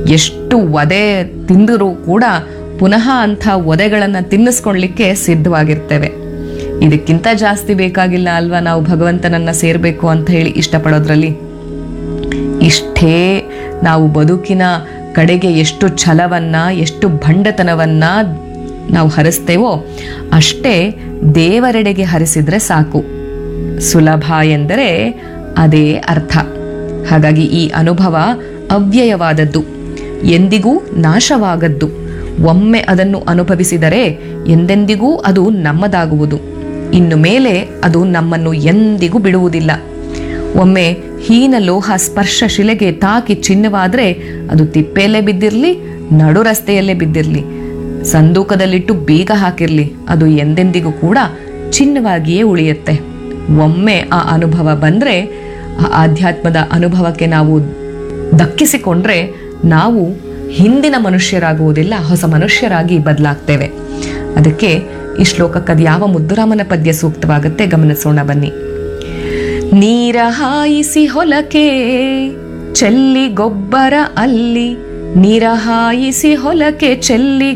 ಎಷ್ಟು ಒದೆ ತಿಂದರೂ ಕೂಡ ಪುನಃ ಅಂಥ ಒದೆಗಳನ್ನು ತಿನ್ನಿಸ್ಕೊಳ್ಲಿಕ್ಕೆ ಸಿದ್ಧವಾಗಿರ್ತೇವೆ ಇದಕ್ಕಿಂತ ಜಾಸ್ತಿ ಬೇಕಾಗಿಲ್ಲ ಅಲ್ವಾ ನಾವು ಭಗವಂತನನ್ನ ಸೇರಬೇಕು ಅಂತ ಹೇಳಿ ಇಷ್ಟಪಡೋದ್ರಲ್ಲಿ ಇಷ್ಟೇ ನಾವು ಬದುಕಿನ ಕಡೆಗೆ ಎಷ್ಟು ಛಲವನ್ನ ಎಷ್ಟು ಭಂಡತನವನ್ನ ನಾವು ಹರಿಸ್ತೇವೋ ಅಷ್ಟೇ ದೇವರೆಡೆಗೆ ಹರಿಸಿದ್ರೆ ಸಾಕು ಸುಲಭ ಎಂದರೆ ಅದೇ ಅರ್ಥ ಹಾಗಾಗಿ ಈ ಅನುಭವ ಅವ್ಯಯವಾದದ್ದು ಎಂದಿಗೂ ನಾಶವಾಗದ್ದು ಒಮ್ಮೆ ಅದನ್ನು ಅನುಭವಿಸಿದರೆ ಎಂದೆಂದಿಗೂ ಅದು ನಮ್ಮದಾಗುವುದು ಇನ್ನು ಮೇಲೆ ಅದು ನಮ್ಮನ್ನು ಎಂದಿಗೂ ಬಿಡುವುದಿಲ್ಲ ಒಮ್ಮೆ ಹೀನ ಲೋಹ ಸ್ಪರ್ಶ ಶಿಲೆಗೆ ತಾಕಿ ಚಿನ್ನವಾದ್ರೆ ಅದು ತಿಪ್ಪೆಯಲ್ಲೇ ಬಿದ್ದಿರ್ಲಿ ನಡು ರಸ್ತೆಯಲ್ಲೇ ಬಿದ್ದಿರ್ಲಿ ಸಂದೂಕದಲ್ಲಿಟ್ಟು ಬೀಗ ಹಾಕಿರ್ಲಿ ಅದು ಎಂದೆಂದಿಗೂ ಕೂಡ ಚಿನ್ನವಾಗಿಯೇ ಉಳಿಯುತ್ತೆ ಒಮ್ಮೆ ಆ ಅನುಭವ ಬಂದ್ರೆ ಆ ಆಧ್ಯಾತ್ಮದ ಅನುಭವಕ್ಕೆ ನಾವು ದಕ್ಕಿಸಿಕೊಂಡ್ರೆ ನಾವು ಹಿಂದಿನ ಮನುಷ್ಯರಾಗುವುದಿಲ್ಲ ಹೊಸ ಮನುಷ್ಯರಾಗಿ ಬದಲಾಗ್ತೇವೆ ಅದಕ್ಕೆ ಈ ಶ್ಲೋಕಕ್ಕೆ ಅದು ಯಾವ ಮುದ್ದುರಾಮನ ಪದ್ಯ ಸೂಕ್ತವಾಗುತ್ತೆ ಗಮನಿಸೋಣ ಬನ್ನಿ ನೀರ ಹಾಯಿಸಿ ಹೊಲಕ್ಕೆ ಚೆಲ್ಲಿ ಗೊಬ್ಬರ ಅಲ್ಲಿ ನೀರ ಹಾಯಿಸಿ ಹೊಲಕ್ಕೆ ಚೆಲ್ಲಿ